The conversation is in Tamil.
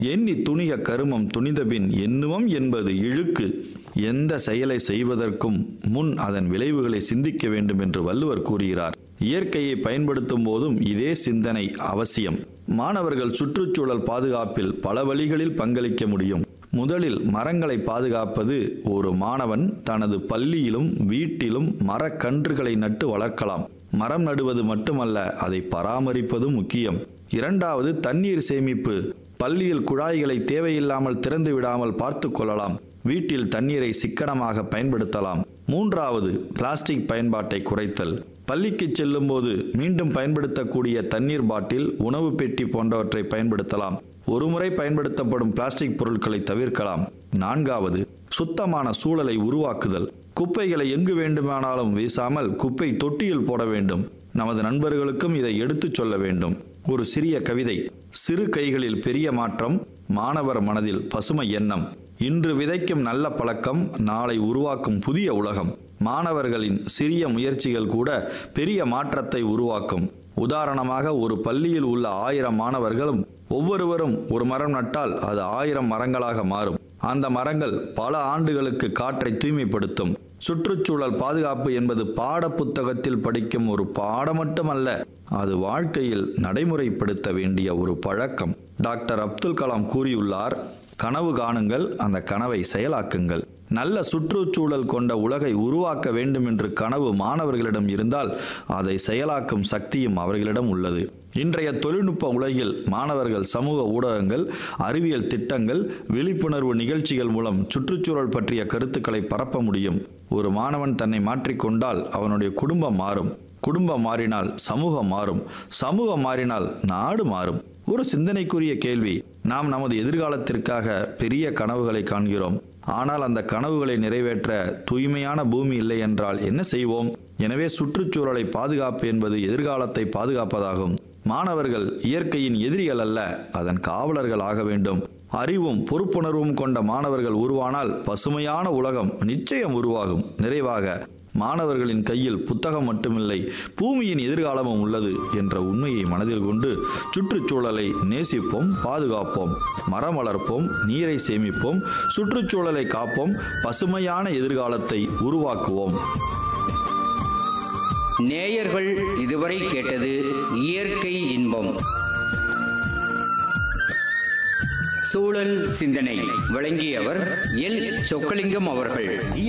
எண்ணி துணிக கருமம் துணிதபின் எண்ணுவம் என்பது இழுக்கு எந்த செயலை செய்வதற்கும் முன் அதன் விளைவுகளை சிந்திக்க வேண்டும் என்று வள்ளுவர் கூறுகிறார் இயற்கையை பயன்படுத்தும் போதும் இதே சிந்தனை அவசியம் மாணவர்கள் சுற்றுச்சூழல் பாதுகாப்பில் பல வழிகளில் பங்களிக்க முடியும் முதலில் மரங்களை பாதுகாப்பது ஒரு மாணவன் தனது பள்ளியிலும் வீட்டிலும் மரக்கன்றுகளை நட்டு வளர்க்கலாம் மரம் நடுவது மட்டுமல்ல அதை பராமரிப்பதும் முக்கியம் இரண்டாவது தண்ணீர் சேமிப்பு பள்ளியில் குழாய்களை தேவையில்லாமல் திறந்து விடாமல் பார்த்து கொள்ளலாம் வீட்டில் தண்ணீரை சிக்கனமாக பயன்படுத்தலாம் மூன்றாவது பிளாஸ்டிக் பயன்பாட்டை குறைத்தல் பள்ளிக்கு செல்லும்போது மீண்டும் பயன்படுத்தக்கூடிய தண்ணீர் பாட்டில் உணவு பெட்டி போன்றவற்றை பயன்படுத்தலாம் ஒருமுறை பயன்படுத்தப்படும் பிளாஸ்டிக் பொருட்களை தவிர்க்கலாம் நான்காவது சுத்தமான சூழலை உருவாக்குதல் குப்பைகளை எங்கு வேண்டுமானாலும் வீசாமல் குப்பை தொட்டியில் போட வேண்டும் நமது நண்பர்களுக்கும் இதை எடுத்துச் சொல்ல வேண்டும் ஒரு சிறிய கவிதை சிறு கைகளில் பெரிய மாற்றம் மாணவர் மனதில் பசுமை எண்ணம் இன்று விதைக்கும் நல்ல பழக்கம் நாளை உருவாக்கும் புதிய உலகம் மாணவர்களின் சிறிய முயற்சிகள் கூட பெரிய மாற்றத்தை உருவாக்கும் உதாரணமாக ஒரு பள்ளியில் உள்ள ஆயிரம் மாணவர்களும் ஒவ்வொருவரும் ஒரு மரம் நட்டால் அது ஆயிரம் மரங்களாக மாறும் அந்த மரங்கள் பல ஆண்டுகளுக்கு காற்றை தூய்மைப்படுத்தும் சுற்றுச்சூழல் பாதுகாப்பு என்பது பாட புத்தகத்தில் படிக்கும் ஒரு பாடம் மட்டுமல்ல அது வாழ்க்கையில் நடைமுறைப்படுத்த வேண்டிய ஒரு பழக்கம் டாக்டர் அப்துல் கலாம் கூறியுள்ளார் கனவு காணுங்கள் அந்த கனவை செயலாக்குங்கள் நல்ல சுற்றுச்சூழல் கொண்ட உலகை உருவாக்க வேண்டும் என்று கனவு மாணவர்களிடம் இருந்தால் அதை செயலாக்கும் சக்தியும் அவர்களிடம் உள்ளது இன்றைய தொழில்நுட்ப உலகில் மாணவர்கள் சமூக ஊடகங்கள் அறிவியல் திட்டங்கள் விழிப்புணர்வு நிகழ்ச்சிகள் மூலம் சுற்றுச்சூழல் பற்றிய கருத்துக்களை பரப்ப முடியும் ஒரு மாணவன் தன்னை மாற்றிக்கொண்டால் அவனுடைய குடும்பம் மாறும் குடும்பம் மாறினால் சமூகம் மாறும் சமூகம் மாறினால் நாடு மாறும் ஒரு சிந்தனைக்குரிய கேள்வி நாம் நமது எதிர்காலத்திற்காக பெரிய கனவுகளை காண்கிறோம் ஆனால் அந்த கனவுகளை நிறைவேற்ற தூய்மையான பூமி இல்லை என்றால் என்ன செய்வோம் எனவே சுற்றுச்சூழலை பாதுகாப்பு என்பது எதிர்காலத்தை பாதுகாப்பதாகும் மாணவர்கள் இயற்கையின் எதிரிகள் அல்ல அதன் காவலர்கள் ஆக வேண்டும் அறிவும் பொறுப்புணர்வும் கொண்ட மாணவர்கள் உருவானால் பசுமையான உலகம் நிச்சயம் உருவாகும் நிறைவாக மாணவர்களின் கையில் புத்தகம் மட்டுமில்லை பூமியின் எதிர்காலமும் உள்ளது என்ற உண்மையை மனதில் கொண்டு சுற்றுச்சூழலை நேசிப்போம் பாதுகாப்போம் மரம் வளர்ப்போம் நீரை சேமிப்போம் சுற்றுச்சூழலை காப்போம் பசுமையான எதிர்காலத்தை உருவாக்குவோம் நேயர்கள் இதுவரை கேட்டது இயற்கை இன்பம் சூழல் சிந்தனை வழங்கியவர் எல் சொக்கலிங்கம் அவர்கள்